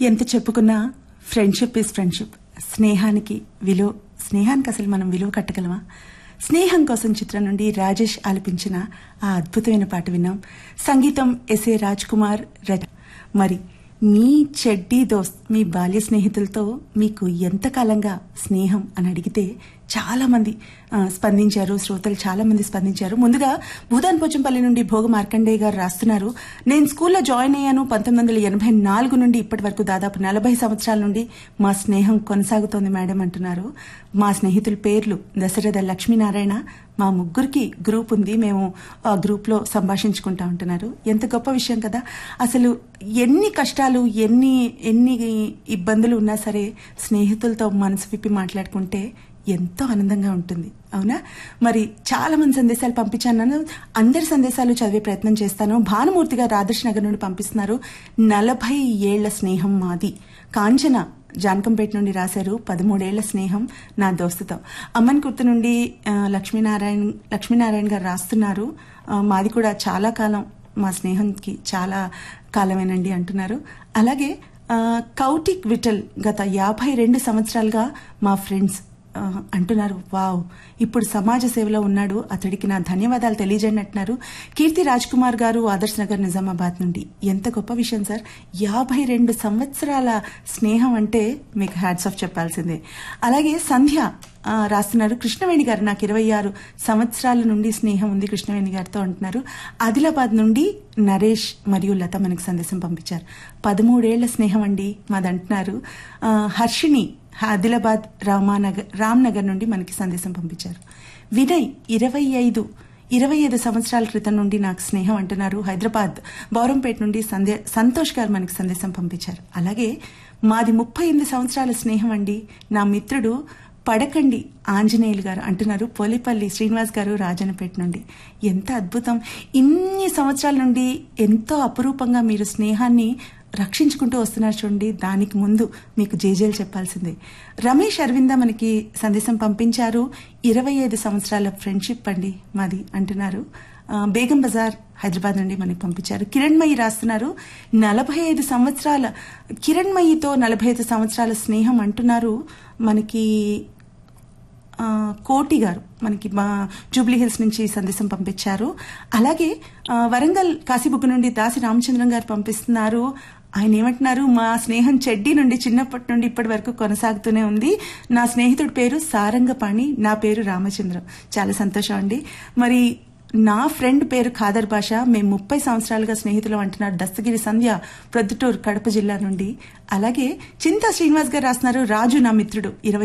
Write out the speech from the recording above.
ఎంత చెప్పుకున్నా friendship is friendship స్నేహానికి విలువ స్నేహానికి అసలు మనం విలువ కట్టగలమా స్నేహం కోసం చిత్రం నుండి రాజేష్ ఆలపించిన ఆ అద్భుతమైన పాట విన్నాం సంగీతం ఎస్ఏ రాజ్ కుమార్ రచ మరి మీ చెడ్డీ దోస్త్ మీ బాల్య స్నేహితులతో మీకు ఎంతకాలంగా స్నేహం అని అడిగితే చాలా మంది ఆ, స్పందించారు శ్రోతలు చాలా మంది స్పందించారు ముందుగా భూదాన్ పోచంపల్లి నుండి భోగ మార్కండేయ గారు రాస్తున్నారు నేను స్కూల్లో జాయిన్ అయ్యాను పంతొమ్మిది వందల ఎనభై నాలుగు నుండి ఇప్పటి వరకు దాదాపు నలభై సంవత్సరాల నుండి మా స్నేహం కొనసాగుతోంది మేడం అంటున్నారు మా స్నేహితుల పేర్లు దశరథ లక్ష్మీనారాయణ మా ముగ్గురికి గ్రూప్ ఉంది మేము ఆ గ్రూప్ లో సంభాషించుకుంటా ఉంటున్నారు ఎంత గొప్ప విషయం కదా అసలు ఎన్ని కష్టాలు ఎన్ని ఎన్ని ఇబ్బందులు ఉన్నా సరే స్నేహితులతో మనసు విప్పి మాట్లాడుకుంటే ఎంతో ఆనందంగా ఉంటుంది అవునా మరి చాలా మంది సందేశాలు పంపించాను అందరి సందేశాలు చదివే ప్రయత్నం చేస్తాను భానుమూర్తి గారు ఆదర్శ్ నగర్ నుండి పంపిస్తున్నారు నలభై ఏళ్ల స్నేహం మాది కాంచన జానకంపేట నుండి రాశారు పదమూడేళ్ల స్నేహం నా దోస్తుతో అమ్మన్ కుర్తి నుండి ఆ, లక్ష్మీనారాయణ లక్ష్మీనారాయణ గారు రాస్తున్నారు ఆ, మాది కూడా చాలా కాలం మా స్నేహంకి చాలా కాలమేనండి అంటున్నారు అలాగే ఆ, కౌటిక్ విఠల్ గత యాభై రెండు సంవత్సరాలుగా మా ఫ్రెండ్స్ ఆ, అంటున్నారు వావ్ ఇప్పుడు సమాజ సేవలో ఉన్నాడు అతడికి నా ధన్యవాదాలు తెలియజేయండి అంటున్నారు కీర్తి రాజ్ కుమార్ గారు ఆదర్శ్ నగర్ నిజామాబాద్ నుండి ఎంత గొప్ప విషయం సార్ యాభై రెండు సంవత్సరాల స్నేహం అంటే మీకు హ్యాట్స్ ఆఫ్ చెప్పాల్సిందే అలాగే సంధ్య ఆ, రాస్తున్నారు కృష్ణవేణి గారు నాకు ఇరవై ఆరు సంవత్సరాల నుండి స్నేహం ఉంది కృష్ణవేణి గారితో అంటున్నారు ఆదిలాబాద్ నుండి నరేష్ మరియు లత మనకి సందేశం పంపించారు పదమూడేళ్ల స్నేహం అండి మాది అంటున్నారు ఆ, హర్షిణి ఆదిలాబాద్ రామానగర్ రామ్నగర్ నుండి మనకి సందేశం పంపించారు వినయ్ ఇరవై ఐదు ఇరవై ఐదు సంవత్సరాల క్రితం నుండి నాకు స్నేహం అంటున్నారు హైదరాబాద్ బౌరంపేట నుండి సందే సంతోష్ గారు మనకి సందేశం పంపించారు అలాగే మాది ముప్పై ఎనిమిది సంవత్సరాల స్నేహం అండి నా మిత్రుడు పడకండి ఆంజనేయులు గారు అంటున్నారు పోలిపల్లి శ్రీనివాస్ గారు రాజనపేట నుండి ఎంత అద్భుతం ఇన్ని సంవత్సరాల నుండి ఎంతో అపురూపంగా మీరు స్నేహాన్ని రక్షించుకుంటూ వస్తున్నారు చూడండి దానికి ముందు మీకు జేజేలు చెప్పాల్సిందే రమేష్ అరవింద మనకి సందేశం పంపించారు ఇరవై ఐదు సంవత్సరాల ఫ్రెండ్షిప్ అండి మాది అంటున్నారు ఆ, బేగం బజార్ హైదరాబాద్ నుండి మనకి పంపించారు కిరణ్మయి రాస్తున్నారు నలభై ఐదు సంవత్సరాల కిరణ్మయితో నలభై ఐదు సంవత్సరాల స్నేహం అంటున్నారు మనకి ఆ, కోటి గారు మనకి మా జూబ్లీ హిల్స్ నుంచి సందేశం పంపించారు అలాగే ఆ, వరంగల్ కాశీబుగ్గ నుండి దాసి రామచంద్రం గారు పంపిస్తున్నారు ఆయన ఏమంటున్నారు మా స్నేహం చెడ్డీ నుండి చిన్నప్పటి నుండి ఇప్పటి వరకు కొనసాగుతూనే ఉంది నా స్నేహితుడి పేరు సారంగపాణి నా పేరు రామచంద్రం చాలా సంతోషం అండి మరి నా ఫ్రెండ్ పేరు ఖాదర్ భాష మేము ముప్పై సంవత్సరాలుగా స్నేహితులు అంటున్నారు దస్తగిరి సంధ్య ప్రొద్దుటూరు కడప జిల్లా నుండి అలాగే చింతా శ్రీనివాస్ గారు రాస్తున్నారు రాజు నా మిత్రుడు ఇరవై